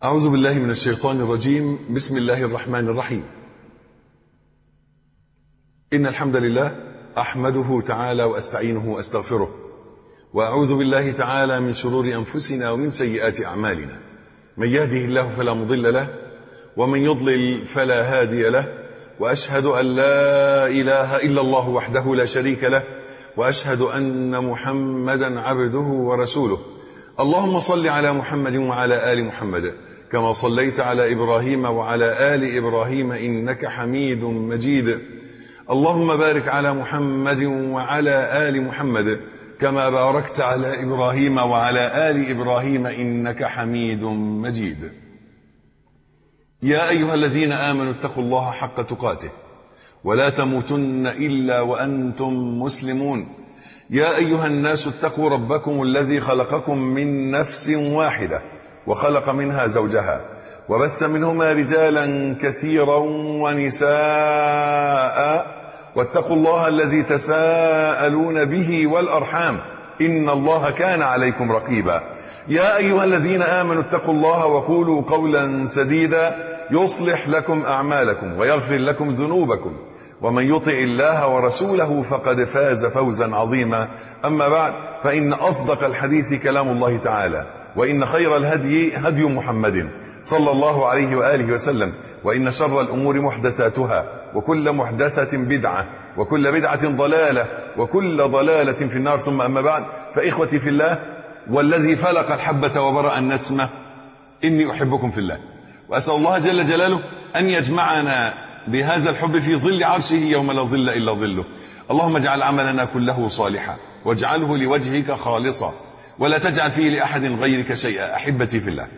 أعوذ بالله من الشيطان الرجيم بسم الله الرحمن الرحيم إن الحمد لله أحمده تعالى وأستعينه وأستغفره وأعوذ بالله تعالى من شرور أنفسنا ومن سيئات أعمالنا من يهده الله فلا مضل له ومن يضلل فلا هادي له وأشهد أن لا إله إلا الله وحده لا شريك له وأشهد أن محمدا عبده ورسوله اللهم صل على محمد وعلى آل محمد كما صليت على إبراهيم وعلى آل إبراهيم إنك حميد مجيد اللهم بارك على محمد وعلى آل محمد كما باركت على إبراهيم وعلى آل إبراهيم إنك حميد مجيد يا أيها الذين آمنوا اتقوا الله حق تقاته ولا تموتن إلا وأنتم مسلمون يا أيها الناس اتقوا ربكم الذي خلقكم من نفس واحدة وخلق منها زوجها وبث منهما رجالا كثيرا ونساء واتقوا الله الذي تساءلون به والأرحام إن الله كان عليكم رقيبا يا أيها الذين آمنوا اتقوا الله وقولوا قولا سديدا يصلح لكم أعمالكم ويغفر لكم ذنوبكم ومن يطع الله ورسوله فقد فاز فوزا عظيما أما بعد فإن أصدق الحديث كلام الله تعالى وإن خير الهدي هدي محمد صلى الله عليه وآله وسلم وإن شر الأمور محدثاتها وكل محدثة بدعة وكل بدعة ضلالة وكل ضلالة في النار ثم أما بعد فإخوتي في الله والذي فلق الحبة وبرأ النسمة إني أحبكم في الله وأسأل الله جل جلاله أن يجمعنا بهذا الحب في ظل عرشه يوم لا ظل إلا ظله اللهم اجعل عملنا كله صالحا واجعله لوجهك خالصا ولا تجعل فيه لأحد غيرك شيئا أحبتي في الله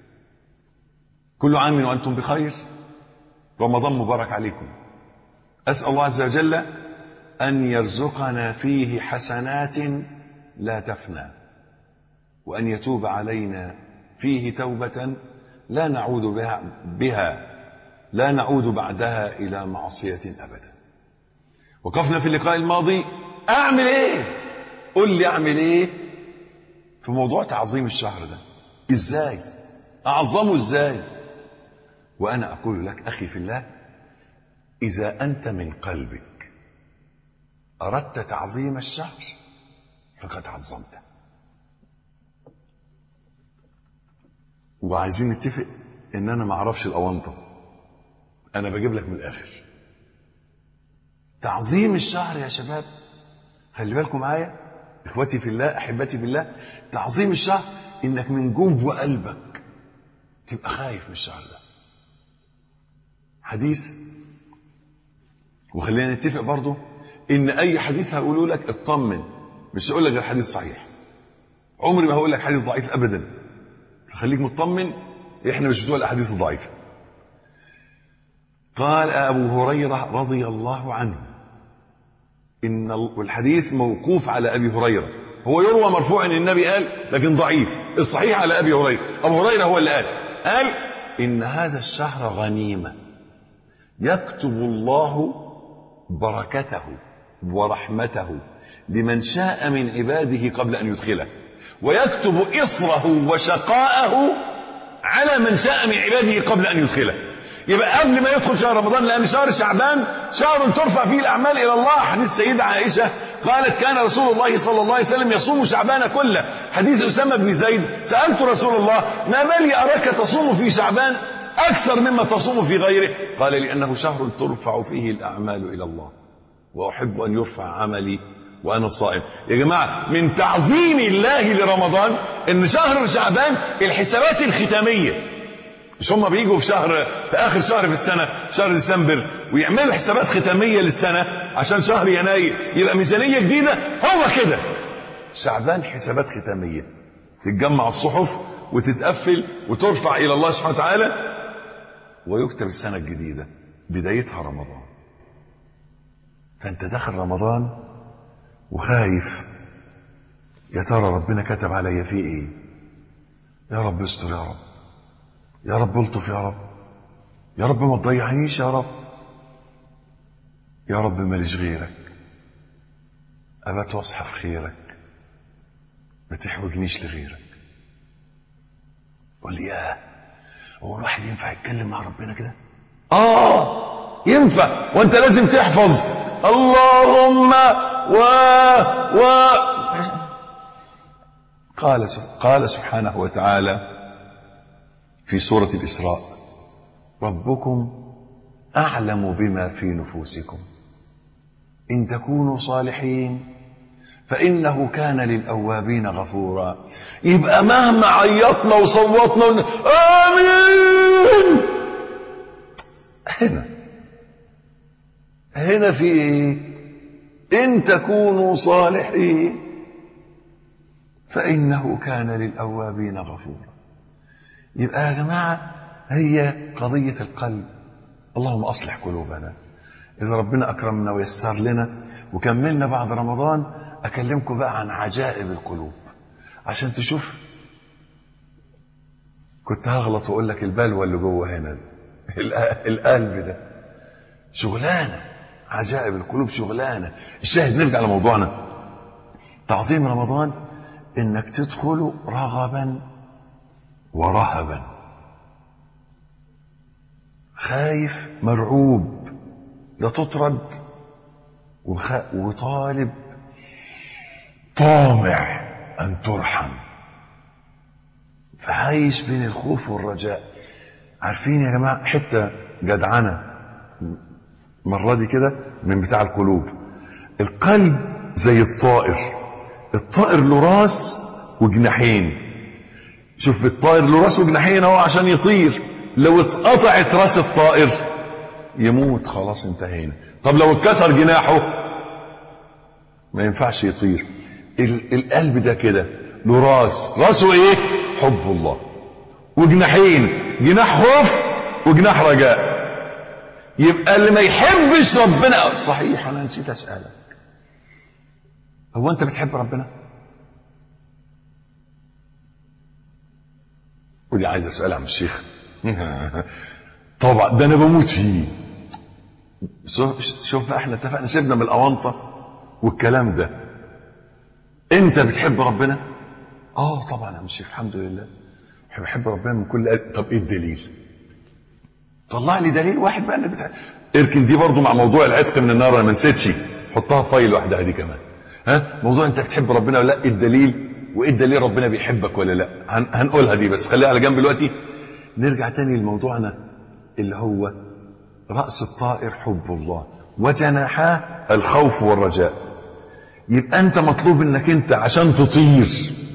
كل عام وأنتم بخير رمضان مبارك عليكم أسأل الله عز وجل أن يرزقنا فيه حسنات لا تفنى وأن يتوب علينا فيه توبة لا نعود بها, بها لا نعود بعدها إلى معصية أبدا وقفنا في اللقاء الماضي أعمل إيه قل لي أعمل إيه في موضوع تعظيم الشهر ده إزاي أعظمه إزاي وأنا أقول لك أخي في الله إذا أنت من قلبك أردت تعظيم الشهر فقد عظمته وعايزين نتفق ان انا ما اعرفش الاونطه انا بجيب لك من الاخر تعظيم الشهر يا شباب خلي بالكم معايا اخوتي في الله احبتي في الله تعظيم الشهر انك من جوه قلبك تبقى خايف من الشهر ده حديث وخلينا نتفق برضو ان اي حديث هقوله لك اطمن مش هقول لك غير حديث صحيح عمري ما هقول لك حديث ضعيف ابدا فخليك مطمن احنا مش بتوع الاحاديث الضعيفه قال ابو هريره رضي الله عنه ان الحديث موقوف على ابي هريره هو يروى مرفوع ان النبي قال لكن ضعيف الصحيح على ابي هريره ابو هريره هو اللي قال قال ان هذا الشهر غنيمه يكتب الله بركته ورحمته لمن شاء من عباده قبل ان يدخله ويكتب إصره وشقاءه على من شاء من عباده قبل أن يدخله يبقى قبل ما يدخل شهر رمضان لأن شهر شعبان شهر ترفع فيه الأعمال إلى الله حديث سيدة عائشة قالت كان رسول الله صلى الله عليه وسلم يصوم شعبان كله حديث أسامة بن زيد سألت رسول الله ما بالي أراك تصوم في شعبان أكثر مما تصوم في غيره قال لأنه شهر ترفع فيه الأعمال إلى الله وأحب أن يرفع عملي وانا صائم يا جماعه من تعظيم الله لرمضان ان شهر شعبان الحسابات الختاميه مش هم بيجوا في شهر في اخر شهر في السنه شهر ديسمبر ويعملوا حسابات ختاميه للسنه عشان شهر يناير يبقى ميزانيه جديده هو كده شعبان حسابات ختاميه تتجمع الصحف وتتقفل وترفع الى الله سبحانه وتعالى ويكتب السنه الجديده بدايتها رمضان فانت داخل رمضان وخايف يا ترى ربنا كتب عليا فيه ايه يا رب استر يا رب يا رب الطف يا رب يا رب ما تضيعنيش يا رب يا رب ماليش غيرك أبات واصحى في خيرك ما تحوجنيش لغيرك قول لي ياه هو الواحد ينفع يتكلم مع ربنا كده اه ينفع وانت لازم تحفظ اللهم و و قال قال سبحانه وتعالى في سورة الإسراء ربكم أعلم بما في نفوسكم إن تكونوا صالحين فإنه كان للأوابين غفورا يبقى مهما عيطنا وصوتنا ون... آمين هنا هنا في إيه إن تكونوا صالحين فإنه كان للأوابين غفورا يبقى يا جماعة هي قضية القلب اللهم أصلح قلوبنا إذا ربنا أكرمنا ويسر لنا وكملنا بعد رمضان أكلمكم بقى عن عجائب القلوب عشان تشوف كنت هغلط وأقول لك البلوى اللي جوه هنا القلب ده شغلانة عجائب القلوب شغلانة الشاهد نرجع لموضوعنا تعظيم رمضان انك تدخل رغبا ورهبا خايف مرعوب لا تطرد وخ... وطالب طامع ان ترحم فعايش بين الخوف والرجاء عارفين يا جماعه حته جدعنه المره دي كده من بتاع القلوب القلب زي الطائر الطائر له راس وجناحين شوف الطائر له راس وجناحين اهو عشان يطير لو اتقطعت راس الطائر يموت خلاص انتهينا طب لو اتكسر جناحه ما ينفعش يطير ال- القلب ده كده له راس راسه ايه حب الله وجناحين جناح خوف وجناح رجاء يبقى اللي ما يحبش ربنا صحيح انا نسيت اسالك هو انت بتحب ربنا ودي عايز اسالها من الشيخ طبعا ده انا بموت فيه شوف شوف بقى احنا اتفقنا سيبنا من الاونطه والكلام ده انت بتحب ربنا اه طبعا يا الشيخ الحمد لله بحب ربنا من كل قلب طب ايه الدليل طلع لي دليل واحد بقى انك بتحب اركن دي برضو مع موضوع العتق من النار انا ما نسيتش حطها في فايل لوحدها دي كمان ها موضوع انت بتحب ربنا ولا لا إيه الدليل وايه الدليل ربنا بيحبك ولا لا هن هنقولها دي بس خليها على جنب دلوقتي نرجع تاني لموضوعنا اللي هو راس الطائر حب الله وجناحاه الخوف والرجاء يبقى انت مطلوب انك انت عشان تطير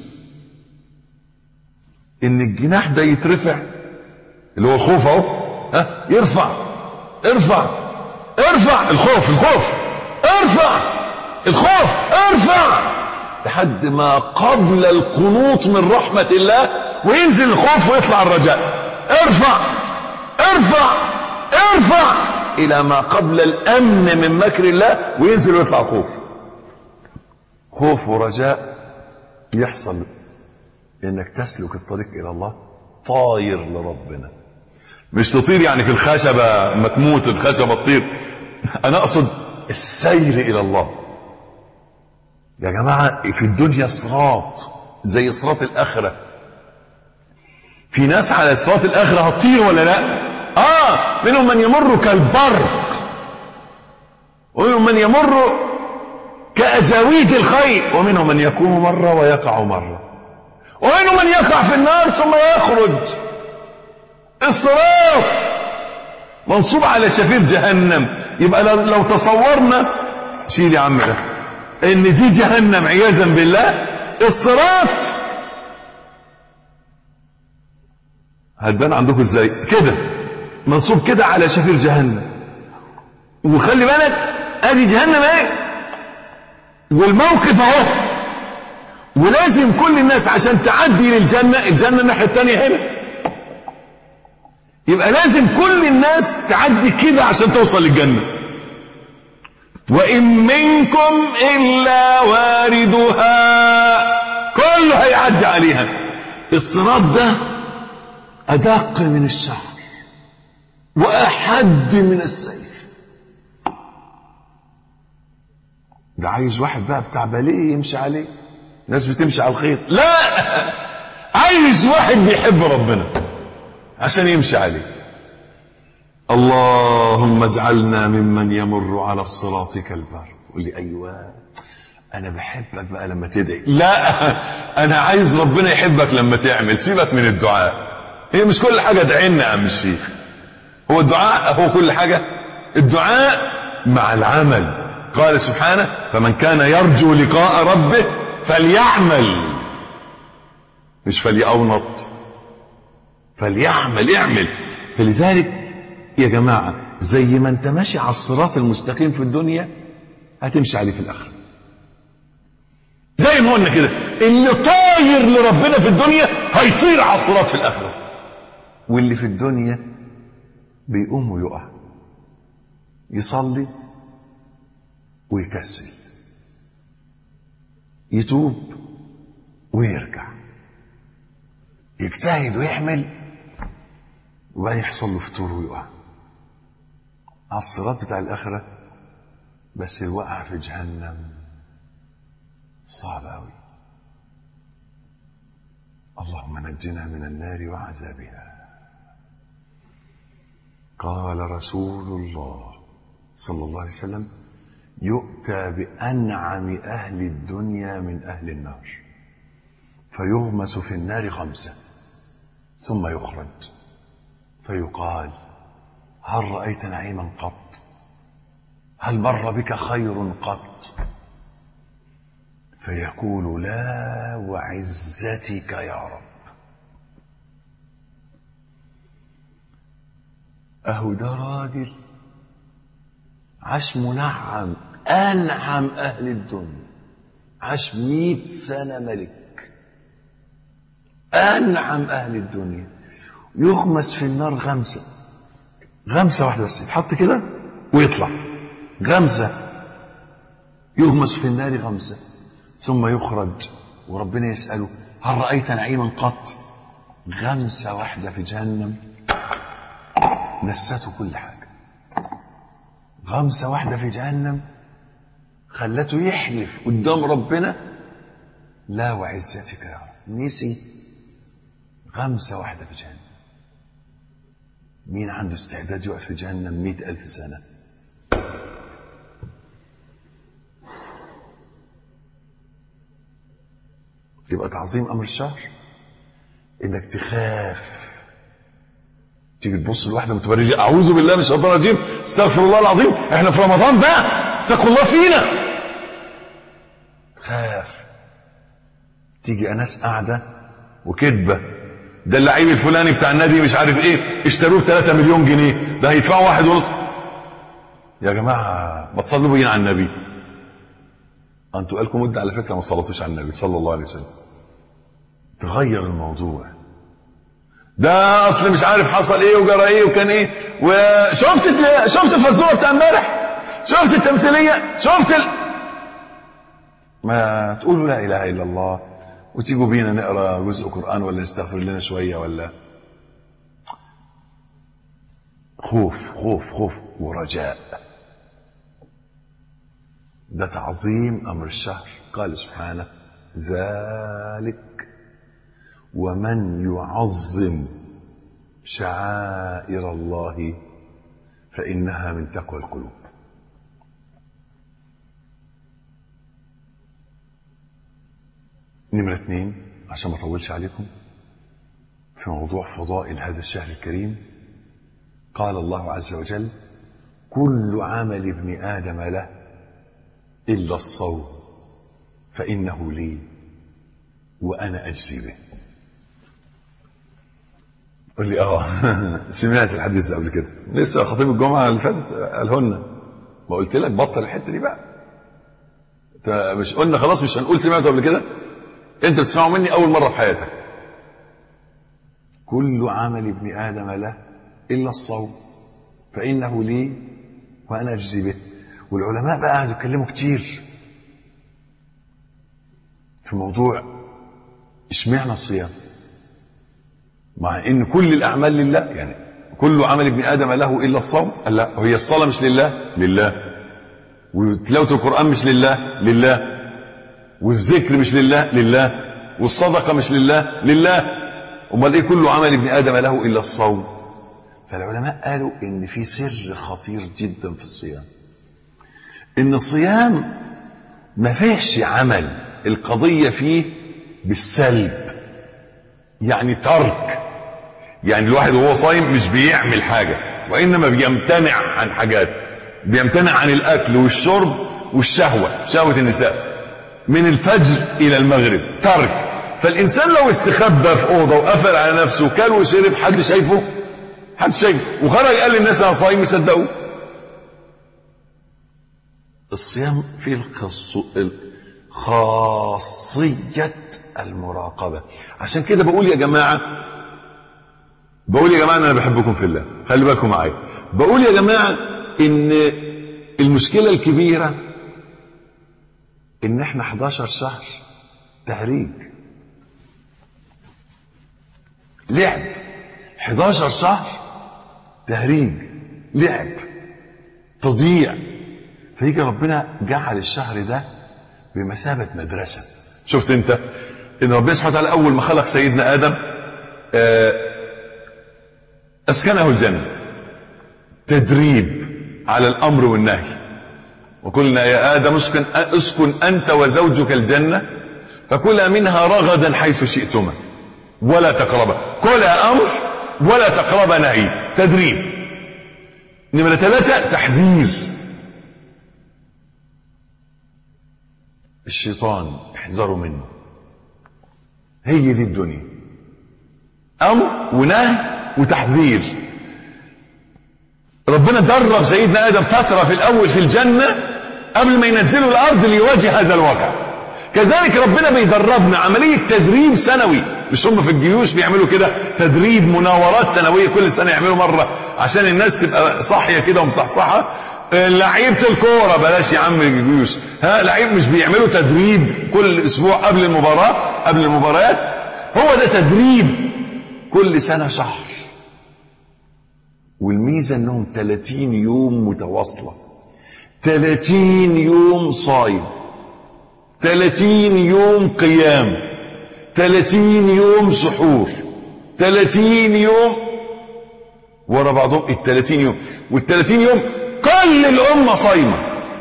ان الجناح ده يترفع اللي هو الخوف اهو ها يرفع ارفع ارفع الخوف الخوف ارفع الخوف ارفع لحد ما قبل القنوط من رحمة الله وينزل الخوف ويطلع الرجاء ارفع ارفع ارفع الى ما قبل الامن من مكر الله وينزل ويطلع الخوف خوف ورجاء يحصل انك تسلك الطريق الى الله طاير لربنا مش تطير يعني في الخشبة ما تموت الخشبة تطير انا اقصد السير الى الله يا جماعة في الدنيا صراط زي صراط الاخرة في ناس على صراط الاخرة هتطير ولا لا اه منهم من يمر كالبرق ومنهم من يمر كأجاويد الخيل ومنهم من يقوم مرة ويقع مرة ومنهم من يقع في النار ثم يخرج الصراط منصوب على شفير جهنم يبقى لو, لو تصورنا شيل يا عم ده ان دي جهنم عياذا بالله الصراط هتبان عندكم ازاي كده منصوب كده على شفير جهنم وخلي بالك ادي جهنم ايه والموقف اهو ولازم كل الناس عشان تعدي للجنه الجنه الناحيه الثانيه هنا يبقى لازم كل الناس تعدي كده عشان توصل للجنة وإن منكم إلا واردها كله هيعدي عليها الصراط ده أدق من الشعر وأحد من السيف ده عايز واحد بقى بتاع باليه يمشي عليه ناس بتمشي على الخيط لا عايز واحد بيحب ربنا عشان يمشي عليه اللهم اجعلنا ممن يمر على الصراط كالبر قول لي ايوه انا بحبك بقى لما تدعي لا انا عايز ربنا يحبك لما تعمل سيبك من الدعاء هي مش كل حاجه ادعي لنا يا عم الشيخ هو الدعاء هو كل حاجه الدعاء مع العمل قال سبحانه فمن كان يرجو لقاء ربه فليعمل مش فليأونط فليعمل اعمل فلذلك يا جماعة زي ما انت ماشي على الصراط المستقيم في الدنيا هتمشي عليه في الآخرة زي ما قلنا كده اللي طاير لربنا في الدنيا هيطير على الصراط في الآخرة واللي في الدنيا بيقوم ويقع يصلي ويكسل يتوب ويرجع يجتهد ويعمل وبعدين يحصل له فتور ويقع على الصراط بتاع الآخرة بس الوقع في جهنم صعب أوي اللهم نجنا من النار وعذابها قال رسول الله صلى الله عليه وسلم يؤتى بأنعم أهل الدنيا من أهل النار فيغمس في النار خمسة ثم يخرج فيقال هل رأيت نعيما قط هل مر بك خير قط فيقول لا وعزتك يا رب أهو ده راجل عاش منعم أنعم أهل الدنيا عاش مئة سنة ملك أنعم أهل الدنيا يغمس في النار غمسة غمسة واحدة بس يتحط كده ويطلع غمسة يغمس في النار غمسة ثم يخرج وربنا يسأله هل رأيت نعيما قط غمسة واحدة في جهنم نسته كل حاجة غمسة واحدة في جهنم خلته يحلف قدام ربنا لا وعزتك يا رب نسي غمسة واحدة في جهنم مين عنده استعداد يقف في جهنم مئة ألف سنة يبقى تعظيم أمر الشهر إنك تخاف تيجي تبص لواحدة متبرجة أعوذ بالله من الشيطان الرجيم استغفر الله العظيم إحنا في رمضان بقى اتقوا الله فينا خاف تيجي أناس قاعدة وكذبة ده اللعيب الفلاني بتاع النادي مش عارف ايه اشتروه ب 3 مليون جنيه ده هيدفعوا واحد ونص يا جماعة ما تصلوا بينا على النبي انتوا قالكم مدة على فكرة ما صلتوش على النبي صلى الله عليه وسلم تغير الموضوع ده اصل مش عارف حصل ايه وجرى ايه وكان ايه وشفت شفت الفزوره بتاع امبارح شفت التمثيليه شفت ال... ما تقولوا لا اله الا الله وتيجوا بينا نقرا جزء قران ولا نستغفر لنا شويه ولا خوف خوف خوف ورجاء ده تعظيم امر الشهر قال سبحانه ذلك ومن يعظم شعائر الله فانها من تقوى القلوب نمرة اثنين عشان ما اطولش عليكم في موضوع فضائل هذا الشهر الكريم قال الله عز وجل كل عمل ابن ادم له الا الصوم فانه لي وانا اجزي به قول لي اه سمعت الحديث ده قبل كده لسه خطيب الجمعه اللي فاتت قاله لنا ما قلت لك بطل الحته دي بقى انت مش قلنا خلاص مش هنقول سمعته قبل كده انت بتسمعه مني اول مره في حياتك كل عمل ابن ادم له الا الصوم فانه لي وانا اجزي به والعلماء بقى قعدوا يتكلموا كتير في موضوع اشمعنى الصيام مع ان كل الاعمال لله يعني كل عمل ابن ادم له الا الصوم قال لا هي الصلاه مش لله لله وتلاوه القران مش لله لله والذكر مش لله لله والصدقه مش لله لله امال ايه كل عمل ابن ادم له الا الصوم فالعلماء قالوا ان في سر خطير جدا في الصيام ان الصيام ما فيهش عمل القضيه فيه بالسلب يعني ترك يعني الواحد وهو صايم مش بيعمل حاجه وانما بيمتنع عن حاجات بيمتنع عن الاكل والشرب والشهوه شهوه النساء من الفجر الى المغرب ترك فالانسان لو استخبى في اوضه وقفل على نفسه وكل وشرب حد شايفه حد شايفه وخرج قال للناس انا صايم يصدقوه الصيام فيه الخص... خاصية المراقبة عشان كده بقول يا جماعة بقول يا جماعة أنا بحبكم في الله خلي بالكم معايا بقول يا جماعة إن المشكلة الكبيرة إن إحنا 11 شهر تهريج لعب 11 شهر تهريج لعب تضييع فيجي ربنا جعل الشهر ده بمثابة مدرسة شفت انت ان ربنا سبحانه وتعالى اول ما خلق سيدنا ادم اسكنه الجنة تدريب على الامر والنهي وقلنا يا ادم اسكن اسكن انت وزوجك الجنة فكلا منها رغدا حيث شئتما ولا تقربا كلا امر ولا تقربا نهي تدريب نمرة ثلاثة تحذير الشيطان احذروا منه هي دي الدنيا امر ونهي وتحذير ربنا درب سيدنا ادم فتره في الاول في الجنه قبل ما ينزله الارض ليواجه هذا الواقع كذلك ربنا بيدربنا عمليه تدريب سنوي مش هم في الجيوش بيعملوا كده تدريب مناورات سنويه كل سنه يعملوا مره عشان الناس تبقى صاحيه كده ومصحصحه لعيبه الكوره بلاش يا عم الجيوش ها لعيب مش بيعملوا تدريب كل اسبوع قبل المباراه قبل المباريات هو ده تدريب كل سنه شهر والميزه انهم 30 يوم متواصله 30 يوم صايم 30 يوم قيام 30 يوم سحور 30 يوم ورا بعضهم ال 30 يوم وال 30 يوم كل الأمة صايمة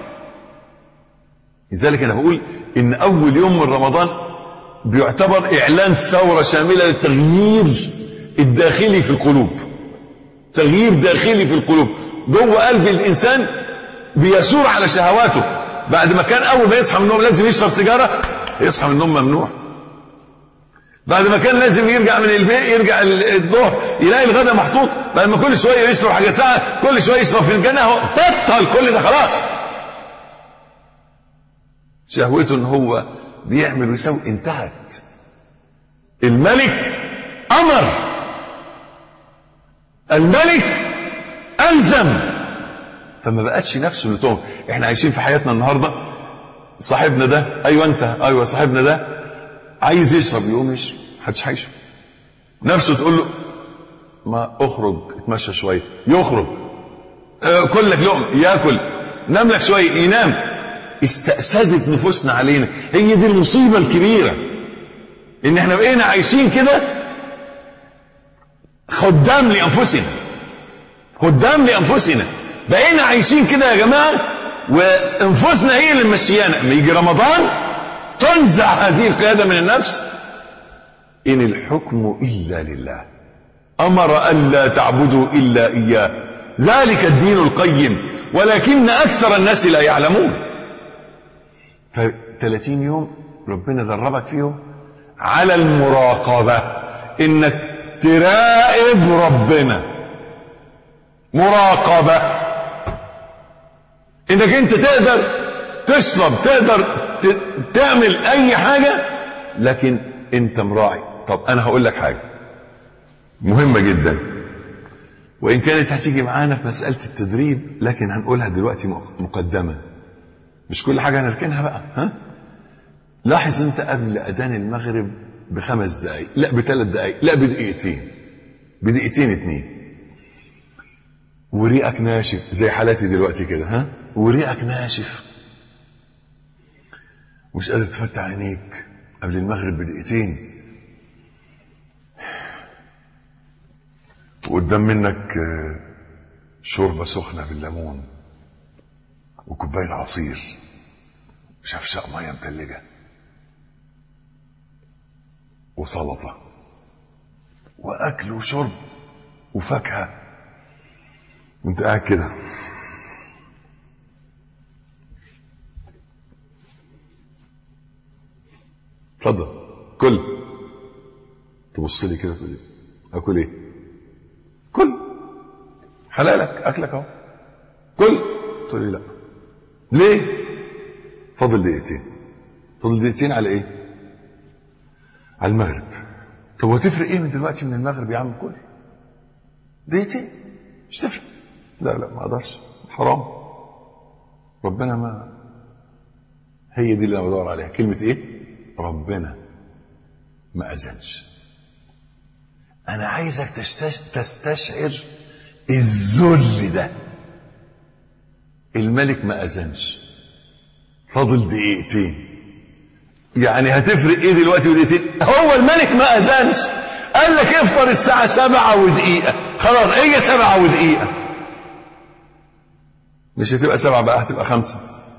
لذلك أنا بقول إن أول يوم من رمضان بيعتبر إعلان ثورة شاملة للتغيير الداخلي في القلوب تغيير داخلي في القلوب جوه قلب الإنسان بيسور على شهواته بعد ما كان أول ما يصحى من النوم لازم يشرب سيجارة يصحى من النوم ممنوع بعد ما كان لازم يرجع من البيت يرجع الظهر يلاقي الغداء محطوط بعد ما كل شويه يشرب حاجه ساعه كل شويه يشرب فنجان اهو بطل كل ده خلاص شهوته ان هو بيعمل ويسوي انتهت الملك امر الملك الزم فما بقتش نفسه اللي تهم احنا عايشين في حياتنا النهارده صاحبنا ده ايوه انت ايوه صاحبنا ده عايز يشرب يقوم يشرب محدش هيشرب نفسه تقول له ما اخرج اتمشى شويه يخرج اه كل لك لقمه ياكل نام لك شويه ينام استأسدت نفوسنا علينا هي دي المصيبه الكبيره ان احنا بقينا عايشين كده خدام لانفسنا خدام لانفسنا بقينا عايشين كده يا جماعه وانفسنا هي اللي ماشيانا لما يجي رمضان تنزع هذه القيادة من النفس إن الحكم إلا لله أمر ألا تعبدوا إلا إياه ذلك الدين القيم ولكن أكثر الناس لا يعلمون فثلاثين يوم ربنا دربك فيهم على المراقبة إنك تراقب ربنا مراقبة إنك أنت تقدر تشرب تقدر تعمل اي حاجة لكن انت مراعي طب انا هقول لك حاجة مهمة جدا وان كانت هتيجي معانا في مسألة التدريب لكن هنقولها دلوقتي مقدمة مش كل حاجة هنركنها بقى ها لاحظ انت قبل اذان المغرب بخمس دقايق لا بثلاث دقايق لا بدقيقتين بدقيقتين اتنين وريقك ناشف زي حالاتي دلوقتي كده ها وريقك ناشف مش قادر تفتح عينيك قبل المغرب بدقيقتين وقدام منك شوربة سخنة بالليمون وكوباية عصير وشفشق مية متلجة وسلطة وأكل وشرب وفاكهة وانت قاعد كده اتفضل كل تبص لي كده تقول لي اكل ايه كل حلالك اكلك اهو كل تقول لي لا ليه فاضل دقيقتين فاضل دقيقتين على ايه على المغرب طب وتفرق ايه من دلوقتي من المغرب يا عم كل دقيقتين مش تفرق لا لا ما اقدرش حرام ربنا ما هي دي اللي انا بدور عليها كلمه ايه ربنا ما اذنش انا عايزك تستش... تستشعر الذل ده الملك ما اذنش فاضل دقيقتين يعني هتفرق ايه دلوقتي ودقيقتين هو الملك ما اذنش قال لك افطر الساعة سبعة ودقيقة خلاص هي سبعة ودقيقة مش هتبقى سبعة بقى هتبقى خمسة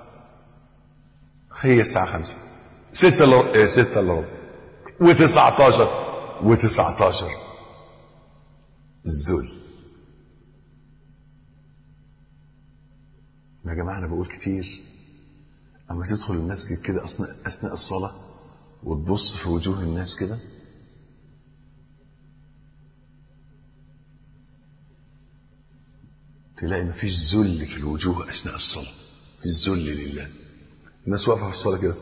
هي الساعة خمسة ستة الا إيه ستة الا ربع وتسعتاشر وتسعتاشر الذل يا جماعة أنا بقول كتير أما تدخل المسجد كده أثناء أثناء الصلاة وتبص في وجوه الناس كده تلاقي مفيش ذل في الوجوه أثناء الصلاة في الذل لله الناس واقفة في الصلاة كده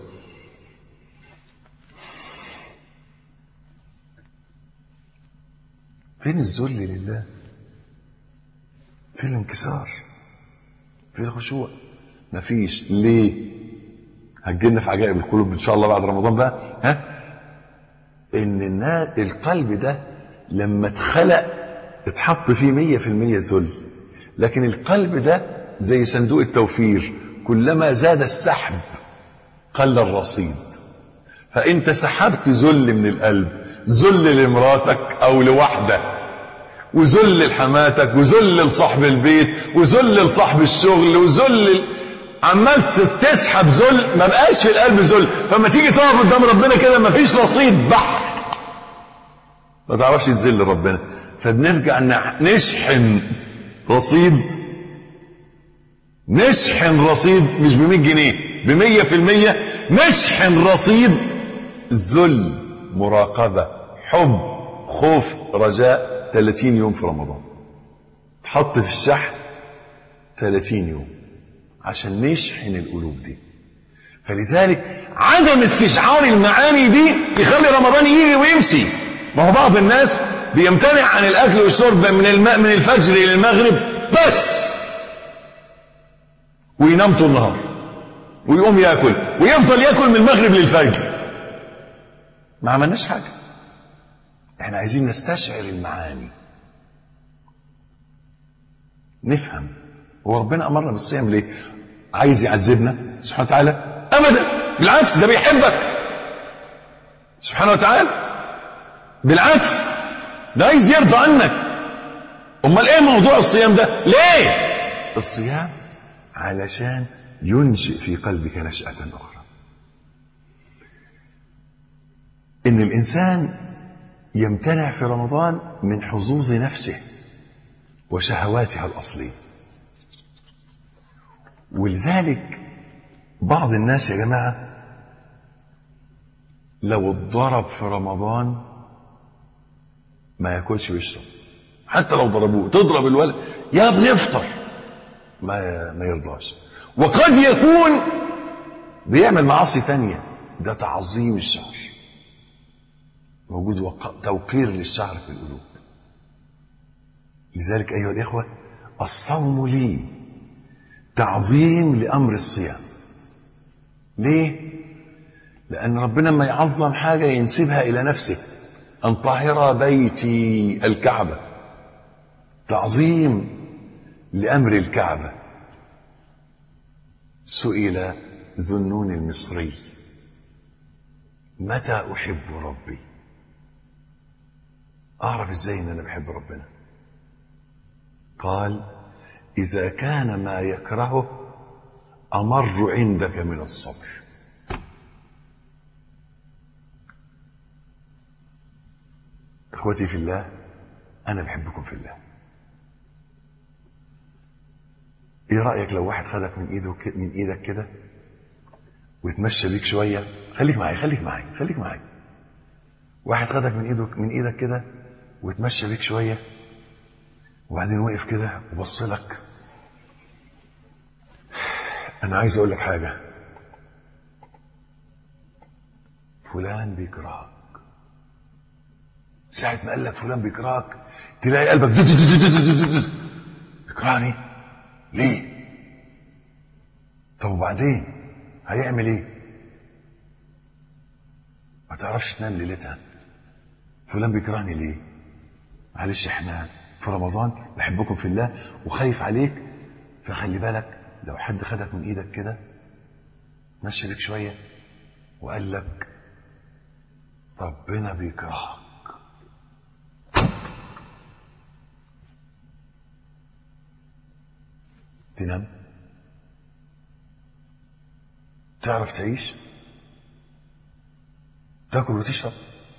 فين الذل لله فين الانكسار فين الخشوع مفيش ليه هتجينا في عجائب القلوب ان شاء الله بعد رمضان بقى ها ان الناس القلب ده لما اتخلق اتحط فيه مية في المية ذل لكن القلب ده زي صندوق التوفير كلما زاد السحب قل الرصيد فانت سحبت ذل من القلب ذل لمراتك او لوحده وذل لحماتك وذل لصاحب البيت وذل لصاحب الشغل وذل عمال تسحب ذل ما بقاش في القلب ذل فما تيجي تقف قدام ربنا كده ما فيش رصيد بحر ما تعرفش تذل ربنا فبنرجع نشحن رصيد نشحن رصيد مش ب 100 جنيه ب 100% نشحن رصيد ذل مراقبة حب خوف رجاء 30 يوم في رمضان تحط في الشحن 30 يوم عشان نشحن القلوب دي فلذلك عدم استشعار المعاني دي يخلي رمضان يجي ويمشي ما هو بعض الناس بيمتنع عن الاكل والشرب من الماء من الفجر الى المغرب بس وينام طول النهار ويقوم ياكل ويفضل ياكل من المغرب للفجر ما عملناش حاجه احنا عايزين نستشعر المعاني نفهم هو ربنا امرنا بالصيام ليه عايز يعذبنا سبحانه وتعالى ابدا بالعكس ده بيحبك سبحانه وتعالى بالعكس ده عايز يرضى عنك امال ايه موضوع الصيام ده ليه الصيام علشان ينشئ في قلبك نشأة أخرى إن الإنسان يمتنع في رمضان من حظوظ نفسه وشهواتها الأصلية ولذلك بعض الناس يا جماعة لو اتضرب في رمضان ما ياكلش ويشرب حتى لو ضربوه تضرب الولد يا ابني افطر ما ما يرضاش وقد يكون بيعمل معاصي تانية ده تعظيم الشعر موجود وق... توقير للشعر في القلوب لذلك أيها الإخوة الصوم لي تعظيم لأمر الصيام ليه؟ لأن ربنا ما يعظم حاجة ينسبها إلى نفسه أن طهر بيتي الكعبة تعظيم لأمر الكعبة سئل ذو النون المصري متى أحب ربي أعرف إزاي إن أنا بحب ربنا قال إذا كان ما يكرهه أمر عندك من الصبر إخوتي في الله أنا بحبكم في الله إيه رأيك لو واحد خدك من إيده من إيدك كده ويتمشى بيك شوية خليك معايا خليك معايا خليك معايا واحد خدك من إيده من إيدك كده ويتمشى بيك شوية وبعدين وقف كده وبص لك أنا عايز أقول لك حاجة فلان بيكرهك ساعة ما قال لك فلان بيكرهك تلاقي قلبك دد دد دد دد دد. بيكرهني ليه؟ طب وبعدين هيعمل ايه؟ ما تعرفش تنام ليلتها فلان بيكرهني ليه؟ معلش احنا في رمضان بحبكم في الله وخايف عليك فخلي بالك لو حد خدك من ايدك كده مشي بيك شويه وقال لك ربنا بيكرهك تنام تعرف تعيش تاكل وتشرب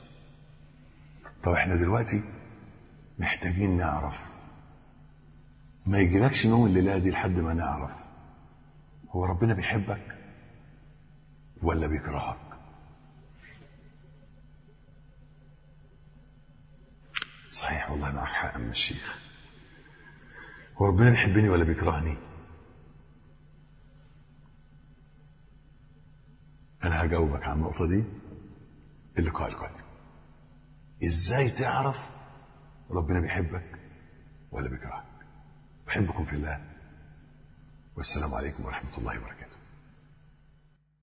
طب احنا دلوقتي محتاجين نعرف ما يجيلكش نوم الليله دي لحد ما نعرف هو ربنا بيحبك ولا بيكرهك صحيح والله معك حق من الشيخ هو ربنا بيحبني ولا بيكرهني انا هجاوبك عن النقطه دي اللقاء القادم ازاي تعرف ربنا بيحبك ولا بيكرهك بحبكم في الله والسلام عليكم ورحمه الله وبركاته